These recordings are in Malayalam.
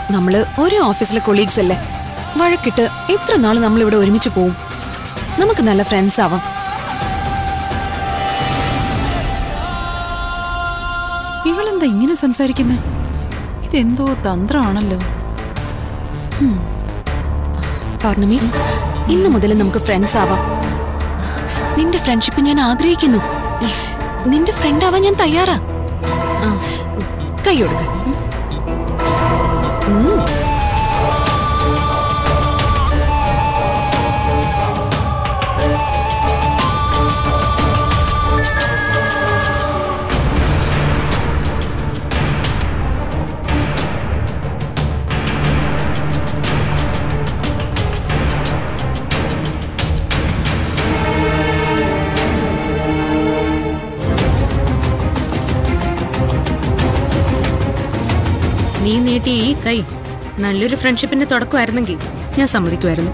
നമ്മള് ഒരേ ഓഫീസിലെ കൊളീഗ്സ് അല്ലേ വഴക്കിട്ട് എത്ര നാൾ നമ്മൾ ഇവിടെ ഒരുമിച്ച് പോവും നമുക്ക് നല്ല ഫ്രണ്ട്സ് ആവാം ഇവളെന്താ ഇങ്ങനെ സംസാരിക്കുന്നത് ഇതെന്തോ തന്ത്രമാണല്ലോ പൗർണമി ഇന്ന് മുതൽ നമുക്ക് ഫ്രണ്ട്സ് ആവാം നിന്റെ ഫ്രണ്ട്ഷിപ്പ് ഞാൻ ആഗ്രഹിക്കുന്നു നിന്റെ ഫ്രണ്ട് ആവാൻ ഞാൻ തയ്യാറാ ആ, കൈ കൊടുക്ക നീ നീട്ടിയ ഈ കൈ നല്ലൊരു ഫ്രണ്ട്ഷിപ്പിന്റെ തുടക്കമായിരുന്നെങ്കിൽ ഞാൻ സമ്മതിക്കുമായിരുന്നു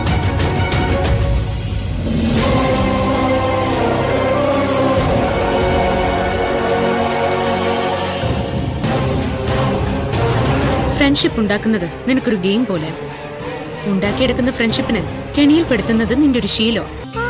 ഫ്രണ്ട്ഷിപ്പ് ഉണ്ടാക്കുന്നത് നിനക്കൊരു ഗെയിം പോലെ ഉണ്ടാക്കിയെടുക്കുന്ന ഫ്രണ്ട്ഷിപ്പിന് കെണിയിൽപ്പെടുത്തുന്നത് നിന്റെ ഒരു ശീലോ ആ